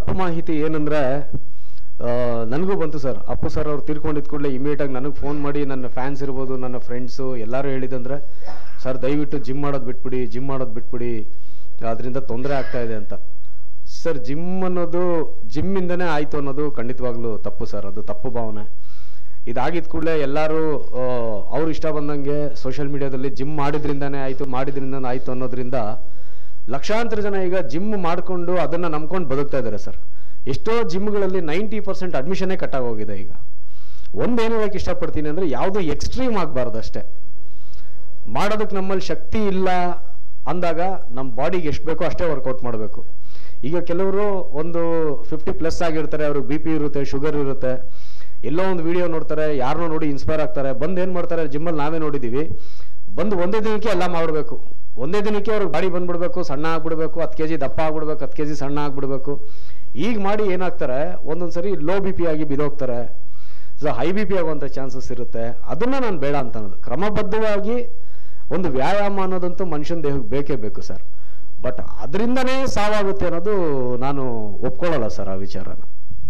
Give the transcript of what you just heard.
ತಪ್ಪು ಮಾಹಿತಿ ಏನಂದ್ರೆ ಆ, ನನಗೂ ಬಂತು ಸರ್ ಅಪ್ಪು ಸರ್ ಅವ್ರು ತೀರ್ಕೊಂಡಿದ್ದ ಕೂಡಲೇ ಇಮಿಡಿಯೇಟಾಗಿ ನನಗೆ ಫೋನ್ ಮಾಡಿ ನನ್ನ ಫ್ಯಾನ್ಸ್ ಇರ್ಬೋದು ನನ್ನ ಫ್ರೆಂಡ್ಸು ಎಲ್ಲರೂ ಹೇಳಿದಂದ್ರೆ ಸರ್ ದಯವಿಟ್ಟು ಜಿಮ್ ಮಾಡೋದು ಬಿಟ್ಬಿಡಿ ಜಿಮ್ ಮಾಡೋದು ಬಿಟ್ಬಿಡಿ ಅದರಿಂದ ತೊಂದರೆ ಆಗ್ತಾ ಇದೆ ಅಂತ ಸರ್ ಜಿಮ್ ಅನ್ನೋದು ಜಿಮ್ಮಿಂದನೇ ಆಯಿತು ಅನ್ನೋದು ಖಂಡಿತವಾಗ್ಲೂ ತಪ್ಪು ಸರ್ ಅದು ತಪ್ಪು ಭಾವನೆ ಇದಾಗಿದ್ದ ಕೂಡಲೇ ಎಲ್ಲರೂ ಅವ್ರು ಇಷ್ಟ ಬಂದಂಗೆ ಸೋಷಿಯಲ್ ಮೀಡಿಯಾದಲ್ಲಿ ಜಿಮ್ ಮಾಡಿದ್ರಿಂದಾನೇ ಆಯಿತು ಮಾಡಿದ್ರಿಂದಾನೇ ಆಯಿತು ಅನ್ನೋದ್ರಿಂದ ಲಕ್ಷಾಂತರ ಜನ ಈಗ ಜಿಮ್ ಮಾಡಿಕೊಂಡು ಅದನ್ನು ನಂಬ್ಕೊಂಡು ಬದುಕ್ತಾ ಇದ್ದಾರೆ ಸರ್ ಎಷ್ಟೋ ಜಿಮ್ಗಳಲ್ಲಿ ನೈಂಟಿ ಪರ್ಸೆಂಟ್ ಅಡ್ಮಿಷನ್ನೇ ಕಟ್ಟಾಗೋಗಿದೆ ಈಗ ಒಂದೇನು ಹೇಳಕ್ಕೆ ಇಷ್ಟಪಡ್ತೀನಿ ಅಂದರೆ ಯಾವುದು ಎಕ್ಸ್ಟ್ರೀಮ್ ಆಗಬಾರ್ದು ಅಷ್ಟೇ ಮಾಡೋದಕ್ಕೆ ನಮ್ಮಲ್ಲಿ ಶಕ್ತಿ ಇಲ್ಲ ಅಂದಾಗ ನಮ್ಮ ಬಾಡಿಗೆ ಎಷ್ಟು ಬೇಕೋ ಅಷ್ಟೇ ವರ್ಕೌಟ್ ಮಾಡಬೇಕು ಈಗ ಕೆಲವರು ಒಂದು ಫಿಫ್ಟಿ ಪ್ಲಸ್ ಆಗಿರ್ತಾರೆ ಅವ್ರಿಗೆ ಬಿ ಪಿ ಇರುತ್ತೆ ಶುಗರ್ ಇರುತ್ತೆ ಎಲ್ಲೋ ಒಂದು ವಿಡಿಯೋ ನೋಡ್ತಾರೆ ಯಾರನ್ನೋ ನೋಡಿ ಇನ್ಸ್ಪೈರ್ ಆಗ್ತಾರೆ ಬಂದು ಏನು ಮಾಡ್ತಾರೆ ಜಿಮ್ಮಲ್ಲಿ ನಾವೇ ನೋಡಿದ್ದೀವಿ ಬಂದು ಒಂದೇ ದಿನಕ್ಕೆ ಎಲ್ಲ ಮಾಡಬೇಕು ಒಂದೇ ದಿನಕ್ಕೆ ಅವ್ರಿಗೆ ಬಾಡಿ ಬಂದ್ಬಿಡ್ಬೇಕು ಸಣ್ಣ ಆಗ್ಬಿಡ್ಬೇಕು ಹತ್ತು ಕೆ ಜಿ ದಪ್ಪ ಆಗ್ಬಿಡ್ಬೇಕು ಹತ್ತು ಕೆ ಜಿ ಸಣ್ಣ ಆಗ್ಬಿಡ್ಬೇಕು ಈಗ ಮಾಡಿ ಏನಾಗ್ತಾರೆ ಒಂದೊಂದು ಸರಿ ಲೋ ಬಿ ಪಿ ಆಗಿ ಬಿದೋಗ್ತಾರೆ ಸೊ ಹೈ ಬಿ ಪಿ ಆಗುವಂಥ ಚಾನ್ಸಸ್ ಇರುತ್ತೆ ಅದನ್ನ ನಾನು ಬೇಡ ಅಂತ ಅನ್ನೋದು ಕ್ರಮಬದ್ಧವಾಗಿ ಒಂದು ವ್ಯಾಯಾಮ ಅನ್ನೋದಂತೂ ಮನುಷ್ಯನ ದೇಹಕ್ಕೆ ಬೇಕೇ ಬೇಕು ಸರ್ ಬಟ್ ಅದರಿಂದನೇ ಸಾವಾಗುತ್ತೆ ಅನ್ನೋದು ನಾನು ಒಪ್ಕೊಳ್ಳಲ್ಲ ಸರ್ ಆ ವಿಚಾರನ